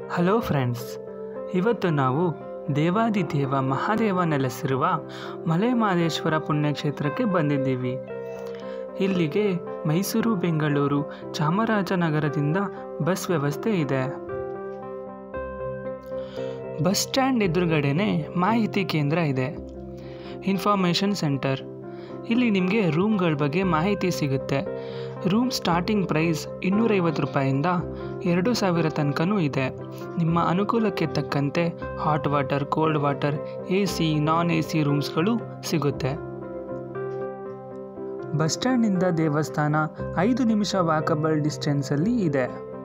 hello friends ಇವತ್ತು ನಾವು ದೇವಾದಿದೇವ ಮಹಾದೇವ ನೆಲೆಸಿರುವ ಮಲೆಮಹದೇಶ್ವರ ಪುಣ್ಯಕ್ಷೇತ್ರಕ್ಕೆ ಬಂದಿದ್ದೀವಿ ಇಲ್ಲಿಗೆ ಮೈಸೂರು ಬೆಂಗಳೂರು ಚಾಮರಾಜನಗರದಿಂದ ಬಸ್ ವ್ಯವಸ್ಥೆ ಇದೆ ಬಸ್ ಸ್ಟ್ಯಾಂಡ್ ಎದುರುಗಡೆನೆ ಮಾಹಿತಿ ಕೇಂದ್ರ ಇದೆ ಇನ್ಫಾರ್ಮೇಷನ್ ಸೆಂಟರ್ ಇಲ್ಲಿ ನಿಮಗೆ ರೂಮ್ಗಳ ಬಗ್ಗೆ ಮಾಹಿತಿ ಸಿಗುತ್ತೆ ರೂಮ್ ಸ್ಟಾರ್ಟಿಂಗ್ ಪ್ರೈಸ್ ಇನ್ನೂರೈವತ್ತು ರೂಪಾಯಿಂದ ಎರಡು ಸಾವಿರ ತನಕನೂ ಇದೆ ನಿಮ್ಮ ಅನುಕೂಲಕ್ಕೆ ತಕ್ಕಂತೆ hot water cold water A C non A C ರೂಮ್ಸ್ಗಳು ಸಿಗುತ್ತೆ ಬಸ್ ಸ್ಟ್ಯಾಂಡ್ನಿಂದ ದೇವಸ್ಥಾನ ಐದು ನಿಮಿಷ ವಾಕಬಲ್ ಡಿಸ್ಟೆನ್ಸಲ್ಲಿ ಇದೆ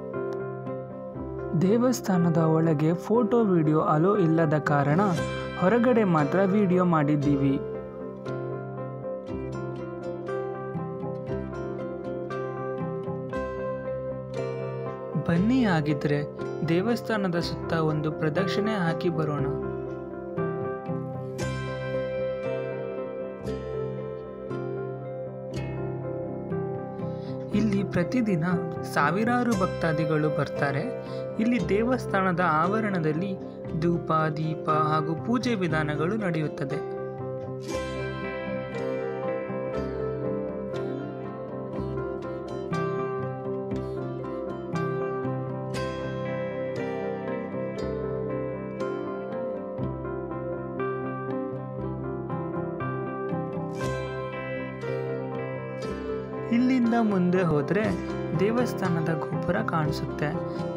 ದೇವಸ್ಥಾನದ ಒಳಗೆ ಫೋಟೋ ವಿಡಿಯೋ ಅಲೋ ಇಲ್ಲದ ಕಾರಣ ಹೊರಗಡೆ ಮಾತ್ರ ವಿಡಿಯೋ ಮಾಡಿದ್ದೀವಿ ಬನ್ನಿ ಆಗಿದ್ರೆ ದೇವಸ್ಥಾನದ ಸುತ್ತ ಒಂದು ಪ್ರದಕ್ಷಿಣೆ ಹಾಕಿ ಬರೋಣ ಇಲ್ಲಿ ಪ್ರತಿದಿನ ಸಾವಿರಾರು ಭಕ್ತಾದಿಗಳು ಬರ್ತಾರೆ ಇಲ್ಲಿ ದೇವಸ್ಥಾನದ ಆವರಣದಲ್ಲಿ ಧೂಪ ದೀಪ ಹಾಗೂ ಪೂಜೆ ವಿಧಾನಗಳು ನಡೆಯುತ್ತದೆ ಇಲ್ಲಿಂದ ಮುಂದೆ ಹೋದ್ರೆ ದೇವಸ್ಥಾನದ ಗೋಪುರ ಕಾಣಿಸುತ್ತೆ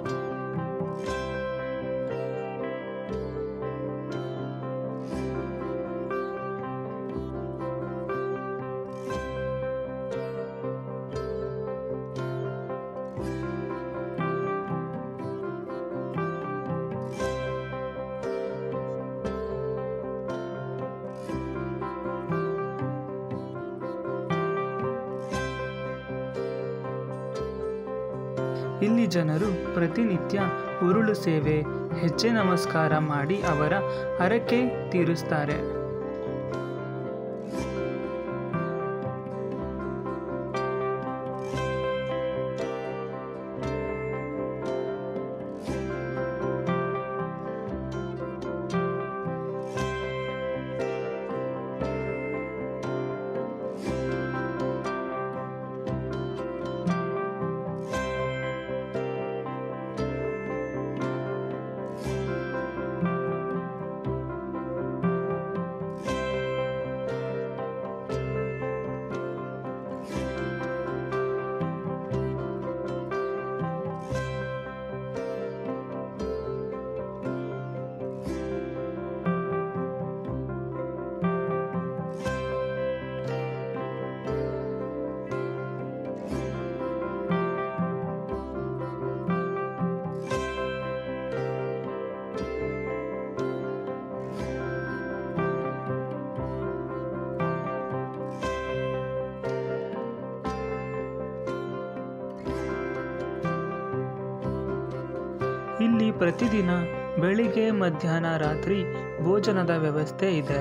ಇಲ್ಲಿ ಜನರು ಪ್ರತಿನಿತ್ಯ ಉರುಳು ಸೇವೆ ಹೆಜ್ಜೆ ನಮಸ್ಕಾರ ಮಾಡಿ ಅವರ ಹರಕೆ ತೀರಿಸ್ತಾರೆ ಇಲ್ಲಿ ಪ್ರತಿದಿನ ಬೆಳಿಗ್ಗೆ ಮಧ್ಯಾಹ್ನ ರಾತ್ರಿ ಭೋಜನದ ವ್ಯವಸ್ಥೆ ಇದೆ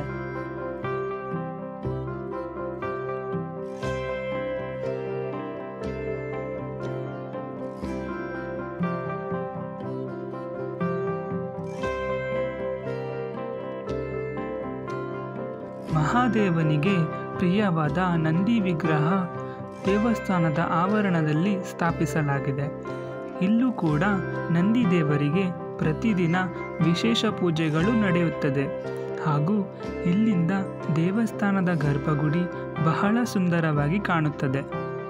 ಮಹಾದೇವನಿಗೆ ಪ್ರಿಯವಾದ ನಂದಿ ವಿಗ್ರಹ ದೇವಸ್ಥಾನದ ಆವರಣದಲ್ಲಿ ಸ್ಥಾಪಿಸಲಾಗಿದೆ ಇಲ್ಲೂ ಕೂಡ ನಂದಿ ದೇವರಿಗೆ ಪ್ರತಿದಿನ ವಿಶೇಷ ಪೂಜೆಗಳು ನಡೆಯುತ್ತದೆ ಹಾಗೂ ಇಲ್ಲಿಂದ ದೇವಸ್ಥಾನದ ಗರ್ಭಗುಡಿ ಬಹಳ ಸುಂದರವಾಗಿ ಕಾಣುತ್ತದೆ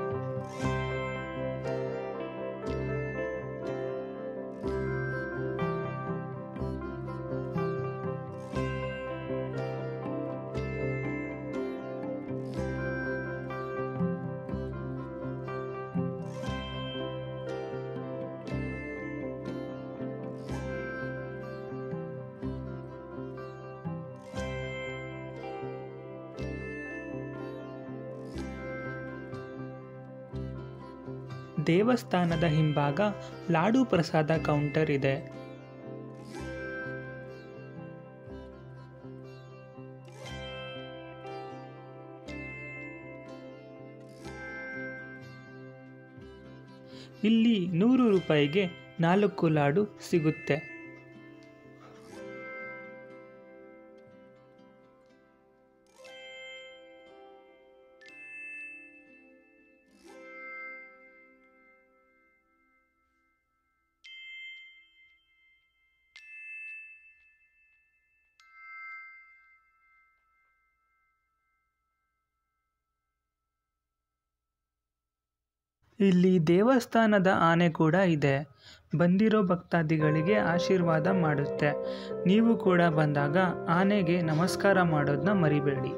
ದೇವಸ್ಥಾನದ ಹಿಂಭಾಗ ಲಾಡು ಪ್ರಸಾದ ಕೌಂಟರ್ ಇದೆ ಇಲ್ಲಿ ನೂರು ರೂಪಾಯಿಗೆ ನಾಲ್ಕು ಲಾಡು ಸಿಗುತ್ತೆ ಇಲ್ಲಿ ದೇವಸ್ಥಾನದ ಆನೆ ಕೂಡ ಇದೆ ಬಂದಿರೋ ಭಕ್ತಾದಿಗಳಿಗೆ ಆಶೀರ್ವಾದ ಮಾಡುತ್ತೆ ನೀವು ಕೂಡ ಬಂದಾಗ ಆನೆಗೆ ನಮಸ್ಕಾರ ಮಾಡೋದನ್ನ ಮರಿಬೇಡಿ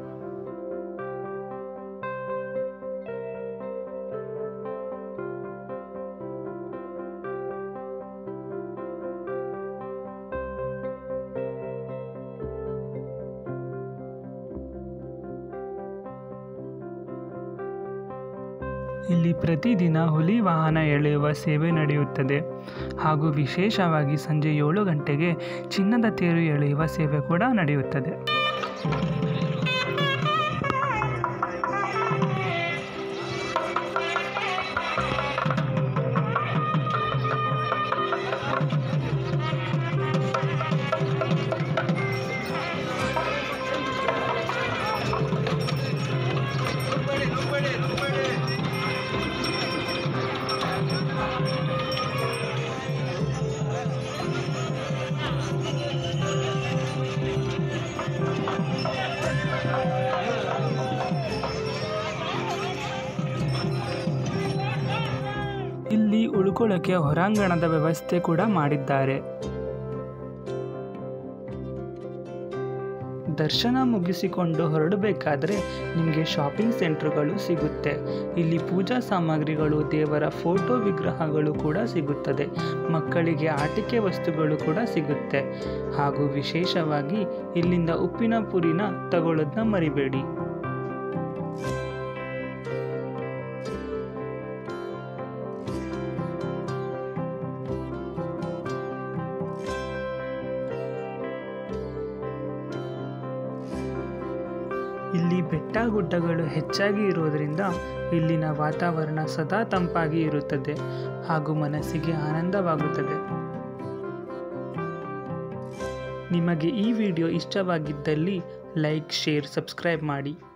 ಇಲ್ಲಿ ಪ್ರತಿದಿನ ಹುಲಿ ವಾಹನ ಎಳೆಯುವ ಸೇವೆ ನಡೆಯುತ್ತದೆ ಹಾಗೂ ವಿಶೇಷವಾಗಿ ಸಂಜೆ ಏಳು ಗಂಟೆಗೆ ಚಿನ್ನದ ತೇರು ಎಳೆಯುವ ಸೇವೆ ಕೂಡ ನಡೆಯುತ್ತದೆ ಇಲ್ಲಿ ಉಳ್ಕೊಳ್ಳೋಕೆ ಹೊರಾಂಗಣದ ವ್ಯವಸ್ಥೆ ಕೂಡ ಮಾಡಿದ್ದಾರೆ ದರ್ಶನ ಮುಗಿಸಿಕೊಂಡು ಹೊರಡಬೇಕಾದ್ರೆ ನಿಮಗೆ ಶಾಪಿಂಗ್ ಸೆಂಟರ್ಗಳು ಸಿಗುತ್ತೆ ಇಲ್ಲಿ ಪೂಜಾ ಸಾಮಗ್ರಿಗಳು ದೇವರ ಫೋಟೋ ವಿಗ್ರಹಗಳು ಕೂಡ ಸಿಗುತ್ತದೆ ಮಕ್ಕಳಿಗೆ ಆಟಿಕೆ ವಸ್ತುಗಳು ಕೂಡ ಸಿಗುತ್ತೆ ಹಾಗೂ ವಿಶೇಷವಾಗಿ ಇಲ್ಲಿಂದ ಉಪ್ಪಿನ ಪುರಿನ ತಗೊಳ್ಳೋದನ್ನ ಮರಿಬೇಡಿ ಇಲ್ಲಿ ಬೆಟ್ಟ ಗುಡ್ಡಗಳು ಹೆಚ್ಚಾಗಿ ಇರೋದರಿಂದ ಇಲ್ಲಿನ ವಾತಾವರಣ ಸದಾ ತಂಪಾಗಿ ಇರುತ್ತದೆ ಹಾಗೂ ಮನಸ್ಸಿಗೆ ಆನಂದವಾಗುತ್ತದೆ ನಿಮಗೆ ಈ ವಿಡಿಯೋ ಇಷ್ಟವಾಗಿದ್ದಲ್ಲಿ ಲೈಕ್ ಶೇರ್ ಸಬ್ಸ್ಕ್ರೈಬ್ ಮಾಡಿ